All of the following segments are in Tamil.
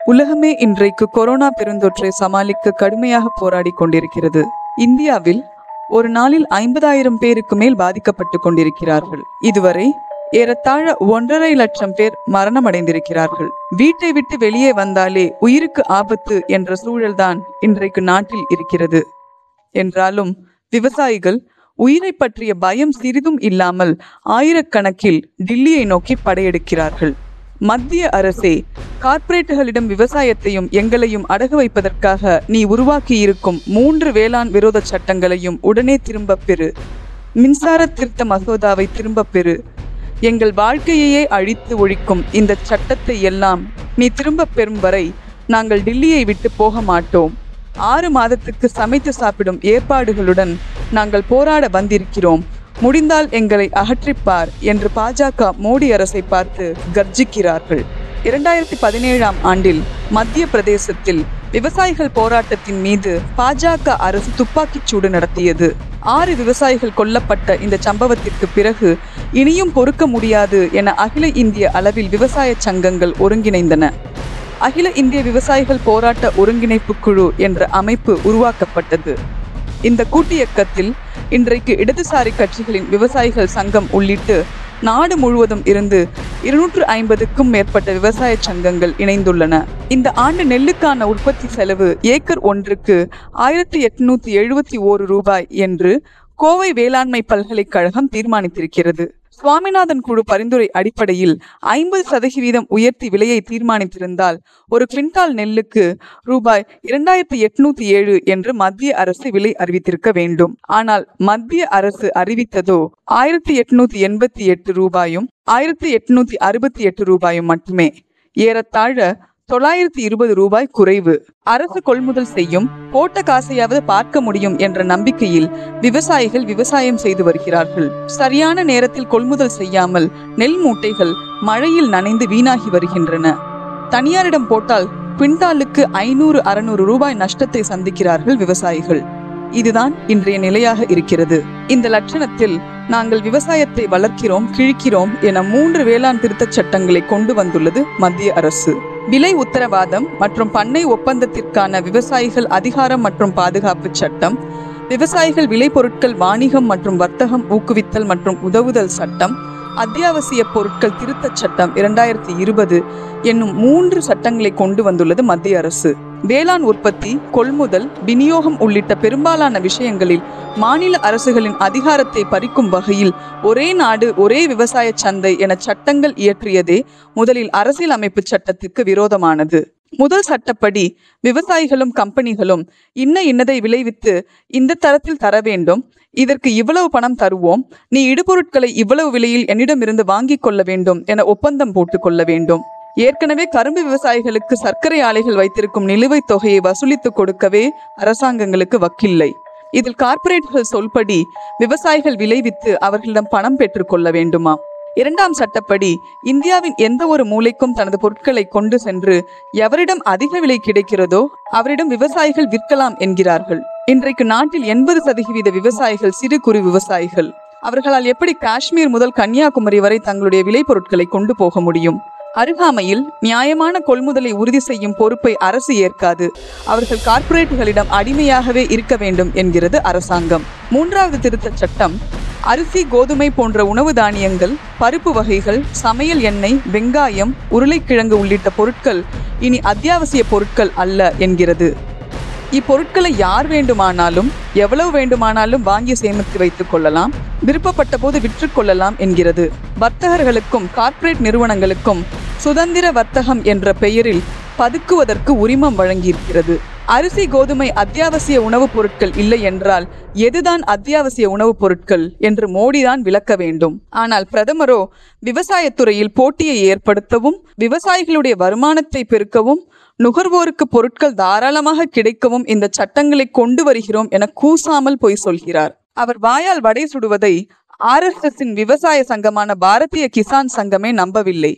உலகமே இன்றைக்கு கொரோனா பெருந்தொற்றை சமாளிக்க கடுமையாக போராடி கொண்டிருக்கிறது இந்தியாவில் ஒரு நாளில் ஐம்பதாயிரம் பேருக்கு மேல் பாதிக்கப்பட்டு கொண்டிருக்கிறார்கள் இதுவரை ஏறத்தாழ ஒன்றரை லட்சம் பேர் மரணமடைந்திருக்கிறார்கள் வீட்டை விட்டு வெளியே வந்தாலே உயிருக்கு ஆபத்து என்ற சூழல்தான் இன்றைக்கு நாட்டில் இருக்கிறது என்றாலும் விவசாயிகள் உயிரை பற்றிய பயம் சிறிதும் இல்லாமல் ஆயிரக்கணக்கில் டில்லியை நோக்கி படையெடுக்கிறார்கள் மத்திய அரசே கார்ப்பரேட்டுகளிடம் விவசாயத்தையும் எங்களையும் அடகு வைப்பதற்காக நீ உருவாக்கியிருக்கும் மூன்று வேளாண் விரோத சட்டங்களையும் உடனே திரும்பப் பெறு மின்சார திருத்த மசோதாவை திரும்பப் பெறு எங்கள் வாழ்க்கையையே அழித்து ஒழிக்கும் இந்த சட்டத்தை எல்லாம் நீ திரும்பப் பெறும் வரை நாங்கள் டில்லியை விட்டு போக மாட்டோம் ஆறு மாதத்துக்கு சமைத்து சாப்பிடும் ஏற்பாடுகளுடன் நாங்கள் போராட வந்திருக்கிறோம் முடிந்தால் எங்களை அகற்றிப்பார் என்று பாஜக மோடி அரசை பார்த்து கர்ஜிக்கிறார்கள் இரண்டாயிரத்தி பதினேழாம் ஆண்டில் மத்திய பிரதேசத்தில் விவசாயிகள் போராட்டத்தின் மீது பாஜக அரசு துப்பாக்கிச் சூடு நடத்தியது ஆறு விவசாயிகள் கொல்லப்பட்ட இந்த சம்பவத்திற்கு பிறகு இனியும் பொறுக்க முடியாது என அகில இந்திய அளவில் விவசாய சங்கங்கள் ஒருங்கிணைந்தன அகில இந்திய விவசாயிகள் போராட்ட ஒருங்கிணைப்பு குழு என்ற அமைப்பு உருவாக்கப்பட்டது இந்த கூட்டியக்கத்தில் இன்றைக்கு இடதுசாரி கட்சிகளின் விவசாயிகள் சங்கம் உள்ளிட்டு நாடு முழுவதும் இருந்து இருநூற்று ஐம்பதுக்கும் மேற்பட்ட விவசாய சங்கங்கள் இணைந்துள்ளன இந்த ஆண்டு நெல்லுக்கான உற்பத்தி செலவு ஏக்கர் ஒன்றுக்கு ஆயிரத்தி எட்நூத்தி எழுபத்தி ஓரு ரூபாய் என்று கோவை வேளாண்மை பல்கலைக்கழகம் தீர்மானித்திருக்கிறது சுவாமிநாதன் குழு பரிந்துரை அடிப்படையில் ஐம்பது சதவிகிதம் உயர்த்தி விலையை தீர்மானித்திருந்தால் ஒரு குவிண்டால் நெல்லுக்கு ரூபாய் இரண்டாயிரத்தி எட்நூத்தி ஏழு என்று மத்திய அரசு விலை அறிவித்திருக்க வேண்டும் ஆனால் மத்திய அரசு அறிவித்ததோ ஆயிரத்தி எட்நூத்தி எண்பத்தி எட்டு ரூபாயும் ஆயிரத்தி எட்நூத்தி அறுபத்தி எட்டு ரூபாயும் மட்டுமே ஏறத்தாழ தொள்ளாயிரத்தி இருபது ரூபாய் குறைவு அரசு கொள்முதல் செய்யும் போட்ட காசையாவது பார்க்க முடியும் என்ற நம்பிக்கையில் விவசாயிகள் விவசாயம் செய்து வருகிறார்கள் சரியான நேரத்தில் கொள்முதல் செய்யாமல் நெல் மூட்டைகள் மழையில் நனைந்து வீணாகி வருகின்றன தனியாரிடம் போட்டால் குவிண்டாலுக்கு ஐநூறு அறுநூறு ரூபாய் நஷ்டத்தை சந்திக்கிறார்கள் விவசாயிகள் இதுதான் இன்றைய நிலையாக இருக்கிறது இந்த லட்சணத்தில் நாங்கள் விவசாயத்தை வளர்க்கிறோம் கிழிக்கிறோம் என மூன்று வேளாண் திருத்தச் சட்டங்களை கொண்டு வந்துள்ளது மத்திய அரசு விலை உத்தரவாதம் மற்றும் பண்ணை ஒப்பந்தத்திற்கான விவசாயிகள் அதிகாரம் மற்றும் பாதுகாப்பு சட்டம் விவசாயிகள் விளைபொருட்கள் வாணிகம் மற்றும் வர்த்தகம் ஊக்குவித்தல் மற்றும் உதவுதல் சட்டம் அத்தியாவசிய பொருட்கள் திருத்தச் சட்டம் இரண்டாயிரத்தி இருபது என்னும் மூன்று சட்டங்களை கொண்டு வந்துள்ளது மத்திய அரசு வேளாண் உற்பத்தி கொள்முதல் விநியோகம் உள்ளிட்ட பெரும்பாலான விஷயங்களில் மாநில அரசுகளின் அதிகாரத்தை பறிக்கும் வகையில் ஒரே நாடு ஒரே விவசாய சந்தை என சட்டங்கள் இயற்றியதே முதலில் அரசியலமைப்பு சட்டத்திற்கு விரோதமானது முதல் சட்டப்படி விவசாயிகளும் கம்பெனிகளும் இன்ன இன்னதை விளைவித்து இந்த தரத்தில் தர வேண்டும் இதற்கு இவ்வளவு பணம் தருவோம் நீ இடுபொருட்களை இவ்வளவு விலையில் என்னிடமிருந்து வாங்கிக் கொள்ள வேண்டும் என ஒப்பந்தம் போட்டுக் கொள்ள வேண்டும் ஏற்கனவே கரும்பு விவசாயிகளுக்கு சர்க்கரை ஆலைகள் வைத்திருக்கும் நிலுவைத் தொகையை வசூலித்து கொடுக்கவே அரசாங்கங்களுக்கு வக்கில்லை இதில் கார்ப்பரேட்கள் சொல்படி விவசாயிகள் விளைவித்து அவர்களிடம் பணம் பெற்றுக்கொள்ள வேண்டுமா இரண்டாம் சட்டப்படி இந்தியாவின் எந்த ஒரு மூலைக்கும் தனது பொருட்களை கொண்டு சென்று எவரிடம் அதிக விலை கிடைக்கிறதோ அவரிடம் விவசாயிகள் விற்கலாம் என்கிறார்கள் இன்றைக்கு நாட்டில் எண்பது சதவிகித விவசாயிகள் சிறு குறு விவசாயிகள் அவர்களால் எப்படி காஷ்மீர் முதல் கன்னியாகுமரி வரை தங்களுடைய விளைபொருட்களை கொண்டு போக முடியும் அருகாமையில் நியாயமான கொள்முதலை உறுதி செய்யும் பொறுப்பை அரசு ஏற்காது அவர்கள் கார்ப்பரேட்டுகளிடம் அடிமையாகவே இருக்க வேண்டும் என்கிறது அரசாங்கம் மூன்றாவது திருத்தச் சட்டம் அரிசி கோதுமை போன்ற உணவு தானியங்கள் பருப்பு வகைகள் சமையல் எண்ணெய் வெங்காயம் உருளைக்கிழங்கு உள்ளிட்ட பொருட்கள் இனி அத்தியாவசிய பொருட்கள் அல்ல என்கிறது இப்பொருட்களை யார் வேண்டுமானாலும் எவ்வளவு வேண்டுமானாலும் வாங்கி சேமித்து வைத்துக் கொள்ளலாம் விருப்பப்பட்ட போது விற்றுக்கொள்ளலாம் என்கிறது வர்த்தகர்களுக்கும் கார்ப்பரேட் நிறுவனங்களுக்கும் சுதந்திர வர்த்தகம் என்ற பெயரில் பதுக்குவதற்கு உரிமம் வழங்கியிருக்கிறது அரிசி கோதுமை அத்தியாவசிய உணவுப் பொருட்கள் இல்லை என்றால் எதுதான் அத்தியாவசிய உணவுப் பொருட்கள் என்று மோடிதான் விளக்க வேண்டும் ஆனால் பிரதமரோ விவசாயத்துறையில் போட்டியை ஏற்படுத்தவும் விவசாயிகளுடைய வருமானத்தை பெருக்கவும் நுகர்வோருக்கு பொருட்கள் தாராளமாக கிடைக்கவும் இந்த சட்டங்களை கொண்டு வருகிறோம் என கூசாமல் போய் சொல்கிறார் அவர் வாயால் வடை சுடுவதை ஆர்எஸ்எஸ்ஸின் விவசாய சங்கமான பாரதிய கிசான் சங்கமே நம்பவில்லை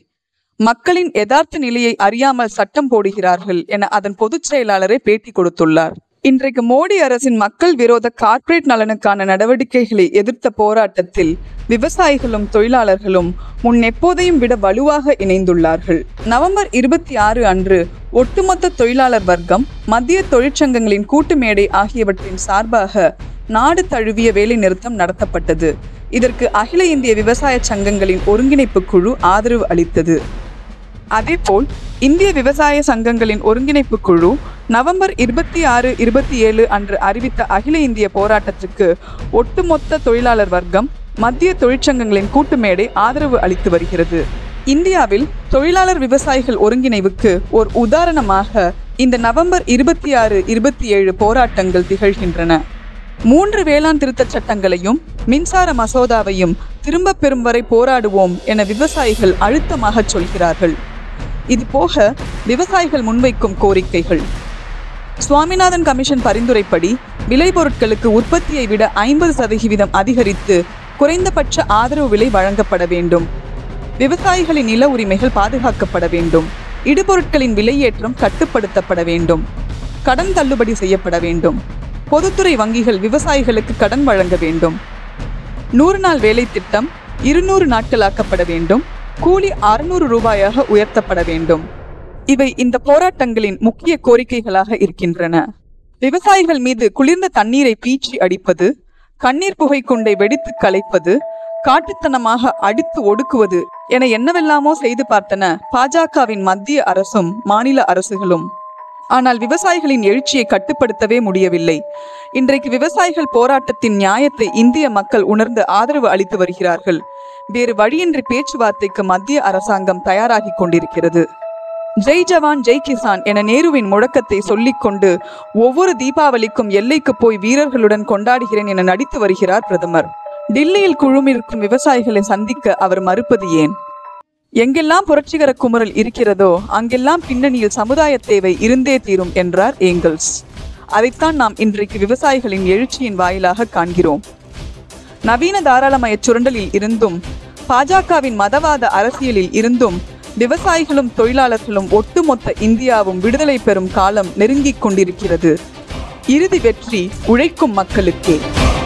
மக்களின் யதார்த்த நிலையை அறியாமல் சட்டம் போடுகிறார்கள் என அதன் பொதுச் செயலாளரே பேட்டி கொடுத்துள்ளார் இன்றைக்கு மோடி அரசின் மக்கள் விரோத கார்ப்பரேட் நலனுக்கான நடவடிக்கைகளை எதிர்த்த போராட்டத்தில் விவசாயிகளும் தொழிலாளர்களும் முன் எப்போதையும் விட வலுவாக இணைந்துள்ளார்கள் நவம்பர் இருபத்தி ஆறு அன்று ஒட்டுமொத்த தொழிலாளர் வர்க்கம் மத்திய தொழிற்சங்கங்களின் கூட்டு மேடை ஆகியவற்றின் சார்பாக நாடு தழுவிய வேலைநிறுத்தம் நடத்தப்பட்டது இதற்கு அகில இந்திய விவசாய சங்கங்களின் ஒருங்கிணைப்பு குழு ஆதரவு அளித்தது அதேபோல் இந்திய விவசாய சங்கங்களின் ஒருங்கிணைப்பு குழு நவம்பர் இருபத்தி ஆறு இருபத்தி ஏழு அன்று அறிவித்த அகில இந்திய போராட்டத்திற்கு ஒட்டுமொத்த தொழிலாளர் வர்க்கம் மத்திய தொழிற்சங்கங்களின் கூட்டு மேடை ஆதரவு அளித்து வருகிறது இந்தியாவில் தொழிலாளர் விவசாயிகள் ஒருங்கிணைவுக்கு ஒரு உதாரணமாக இந்த நவம்பர் இருபத்தி ஆறு இருபத்தி ஏழு போராட்டங்கள் திகழ்கின்றன மூன்று வேளாண் திருத்தச் சட்டங்களையும் மின்சார மசோதாவையும் திரும்ப பெறும் வரை போராடுவோம் என விவசாயிகள் அழுத்தமாக சொல்கிறார்கள் இது போக விவசாயிகள் முன்வைக்கும் கோரிக்கைகள் சுவாமிநாதன் கமிஷன் பரிந்துரைப்படி விளைபொருட்களுக்கு உற்பத்தியை விட ஐம்பது சதவிகிதம் அதிகரித்து குறைந்தபட்ச ஆதரவு விலை வழங்கப்பட வேண்டும் விவசாயிகளின் நில உரிமைகள் பாதுகாக்கப்பட வேண்டும் இடுபொருட்களின் விலையேற்றம் கட்டுப்படுத்தப்பட வேண்டும் கடன் தள்ளுபடி செய்யப்பட வேண்டும் பொதுத்துறை வங்கிகள் விவசாயிகளுக்கு கடன் வழங்க வேண்டும் நூறு நாள் வேலை திட்டம் இருநூறு நாட்களாக்கப்பட வேண்டும் கூலி அறுநூறு ரூபாயாக உயர்த்தப்பட வேண்டும் இவை இந்த போராட்டங்களின் முக்கிய கோரிக்கைகளாக இருக்கின்றன விவசாயிகள் மீது குளிர்ந்த தண்ணீரை பீச்சி அடிப்பது கண்ணீர் புகை குண்டை வெடித்து கலைப்பது காட்டுத்தனமாக அடித்து ஒடுக்குவது என என்னவெல்லாமோ செய்து பார்த்தன பாஜகவின் மத்திய அரசும் மாநில அரசுகளும் ஆனால் விவசாயிகளின் எழுச்சியை கட்டுப்படுத்தவே முடியவில்லை இன்றைக்கு விவசாயிகள் போராட்டத்தின் நியாயத்தை இந்திய மக்கள் உணர்ந்து ஆதரவு அளித்து வருகிறார்கள் வேறு வழியின்றி பேச்சுவார்த்தைக்கு மத்திய அரசாங்கம் தயாராகிக் கொண்டிருக்கிறது ஜெய் ஜவான் ஜெய் கிசான் என நேருவின் முழக்கத்தை சொல்லிக்கொண்டு ஒவ்வொரு தீபாவளிக்கும் எல்லைக்கு போய் வீரர்களுடன் கொண்டாடுகிறேன் என நடித்து வருகிறார் பிரதமர் டில்லியில் குழுமிருக்கும் விவசாயிகளை சந்திக்க அவர் மறுப்பது ஏன் எங்கெல்லாம் புரட்சிகர குமுறல் இருக்கிறதோ அங்கெல்லாம் பின்னணியில் சமுதாய தேவை இருந்தே தீரும் என்றார் ஏங்கல்ஸ் அதைத்தான் நாம் இன்றைக்கு விவசாயிகளின் எழுச்சியின் வாயிலாக காண்கிறோம் நவீன தாராளமய சுரண்டலில் இருந்தும் பாஜகவின் மதவாத அரசியலில் இருந்தும் விவசாயிகளும் தொழிலாளர்களும் ஒட்டுமொத்த இந்தியாவும் விடுதலை பெறும் காலம் நெருங்கிக் கொண்டிருக்கிறது இறுதி வெற்றி உழைக்கும் மக்களுக்கே